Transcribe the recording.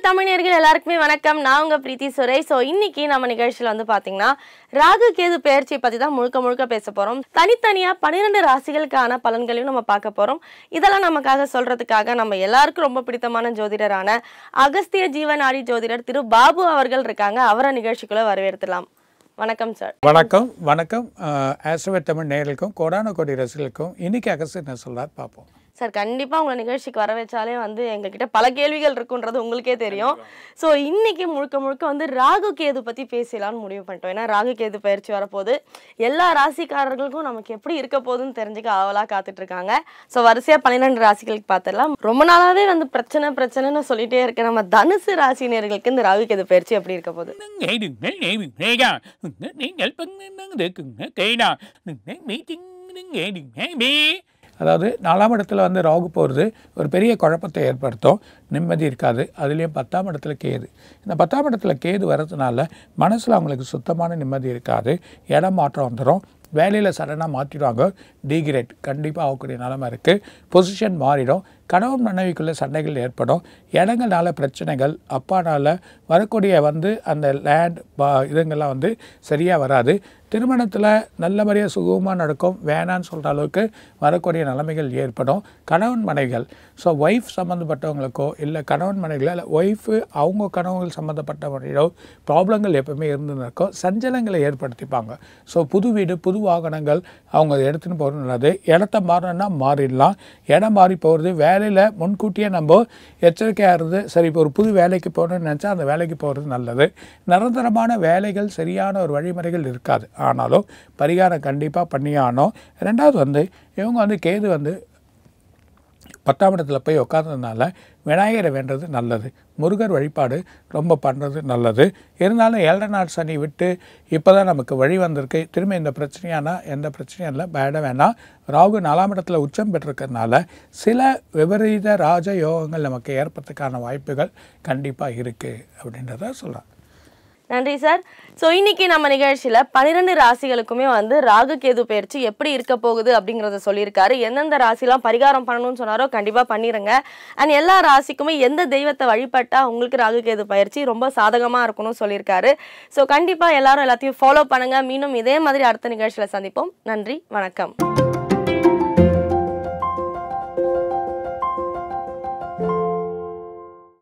தமிழர்கள் எல்லாருக்குமே வணக்கம் நான் உங்க பிரீத்தி சுரை ஸோ இன்னைக்கு நம்ம நிகழ்ச்சியில் வந்து பாத்தீங்கன்னா ராகு கேது பெயர்ச்சியை பத்தி தான் முழுக்க முழுக்க பேச போறோம் தனித்தனியா பன்னிரெண்டு ராசிகளுக்கான பலன்களையும் நம்ம பார்க்க போறோம் இதெல்லாம் நமக்காக சொல்றதுக்காக நம்ம எல்லாருக்கும் ரொம்ப பிடித்தமான ஜோதிடரான அகஸ்திய ஜீவநாடி ஜோதிடர் திரு பாபு அவர்கள் இருக்காங்க அவரை நிகழ்ச்சிக்குள்ள வரவேற்கலாம் வணக்கம் சார் வணக்கம் வணக்கம் ஆஸ்ட்ரவே தமிழ் நேயர்களுக்கும் கோடான கோடி ரசிகர்களுக்கும் இன்னைக்கு அகஸ்ட் என்ன சொல்றார் பார்ப்போம் சார் கண்டிப்பா உங்களை நிகழ்ச்சிக்கு வர வச்சாலே வந்து எங்ககிட்ட பல கேள்விகள் இருக்குன்றது உங்களுக்கே தெரியும் ஸோ இன்னைக்கு முழுக்க முழுக்க வந்து ராகு கேது பத்தி பேசலாம்னு முடிவு பண்ணிட்டோம் ஏன்னா ராகு கேது பயிற்சி வரப்போகுது எல்லா ராசிக்காரர்களுக்கும் நமக்கு எப்படி இருக்க போகுதுன்னு தெரிஞ்சுக்க ஆவலா காத்துட்டு இருக்காங்க ஸோ வரிசையா பன்னிரெண்டு ராசிகளுக்கு பார்த்துடலாம் ரொம்ப நாளாவே வந்து பிரச்சனை பிரச்சனைன்னு சொல்லிட்டே இருக்க நம்ம தனுசு ராசினியர்களுக்கு இந்த ராகு கேது பயிற்சி எப்படி இருக்க போகுது நீங்கள் நீங்கள் நீங்கள் பங்குங்க கைடா மீட்டிங் அதாவது நாலாம் இடத்துல வந்து ராகு போகிறது ஒரு பெரிய குழப்பத்தை ஏற்படுத்தும் நிம்மதி இருக்காது அதுலேயும் பத்தாம் இடத்துல கேது இந்த பத்தாம் இடத்துல கேது வர்றதுனால மனசில் அவங்களுக்கு சுத்தமான நிம்மதி இருக்காது இடம் மாற்றம் வந்துடும் வேலையில் சடனாக மாற்றிடுவாங்க டிகிரேட் கண்டிப்பாக ஆகக்கூடிய நிலமை இருக்குது பொசிஷன் மாறிடும் கணவன் மனைவிக்குள்ளே சண்டைகள் ஏற்படும் இடங்கள்னால பிரச்சனைகள் அப்பானால வரக்கூடிய வந்து அந்த லேண்ட் பா இதுங்கெல்லாம் வந்து சரியாக வராது திருமணத்தில் நல்லபடியாக சுகமாக நடக்கும் வேணான்னு சொல்கிற அளவுக்கு வரக்கூடிய நிலைமைகள் ஏற்படும் கணவன் மனைவிகள் ஸோ ஒய்ஃப் சம்மந்தப்பட்டவங்களுக்கோ இல்லை கணவன் மனைவிகளோ இல்லை ஒய்ஃபு அவங்க கணவர்கள் சம்மந்தப்பட்டவர்களோ ப்ராப்ளங்கள் எப்பவுமே இருந்துன்னு இருக்கும் சஞ்சலங்களை ஏற்படுத்திப்பாங்க ஸோ புது வீடு புது வாகனங்கள் அவங்க எடுத்துன்னு போகிறது நல்லது இடத்த மாறணும்னா மாறிடலாம் இடம் மாறி போகிறது வேலையில் முன்கூட்டியே நம்ம எச்சரிக்கையாக இருந்து சரி இப்போ ஒரு புது வேலைக்கு போகணும்னு நினச்சா அந்த வேலைக்கு போகிறது நல்லது நிரந்தரமான வேலைகள் சரியான ஒரு வழிமுறைகள் இருக்காது ஆனாலும் பரிகாரம் கண்டிப்பாக பண்ணியே ஆனோம் ரெண்டாவது வந்து இவங்க வந்து கேது வந்து பத்தாம் இடத்துல போய் உட்கார்ந்ததுனால விநாயகரை வேண்டது நல்லது முருகர் வழிபாடு ரொம்ப பண்ணுறது நல்லது இருந்தாலும் ஏழரை நாள் சனி விட்டு இப்போ தான் நமக்கு வழி வந்திருக்கு திரும்ப இந்த பிரச்சனையானா எந்த பிரச்சனையும் இல்லை பயட வேணாம் ராகு நாலாம் இடத்துல உச்சம் பெற்றிருக்கிறதுனால சில விபரீத ராஜ யோகங்கள் நமக்கு ஏற்படுறதுக்கான வாய்ப்புகள் கண்டிப்பாக இருக்குது அப்படின்றத சொல்கிறேன் நன்றி சார் ஸோ இன்னைக்கு நம்ம நிகழ்ச்சியில் பன்னிரெண்டு ராசிகளுக்குமே வந்து ராகு கேது பயிற்சி எப்படி இருக்க போகுது அப்படிங்கிறத சொல்லியிருக்காரு எந்தெந்த ராசிலாம் பரிகாரம் பண்ணணும்னு சொன்னாரோ கண்டிப்பாக பண்ணிடுங்க அண்ட் எல்லா ராசிக்குமே எந்த தெய்வத்தை வழிபட்டா உங்களுக்கு ராகு கேது பயிற்சி ரொம்ப சாதகமாக இருக்கணும்னு சொல்லியிருக்காரு ஸோ கண்டிப்பாக எல்லாரும் எல்லாத்தையும் ஃபாலோ பண்ணுங்க மீண்டும் இதே மாதிரி அடுத்த நிகழ்ச்சியில் சந்திப்போம் நன்றி வணக்கம்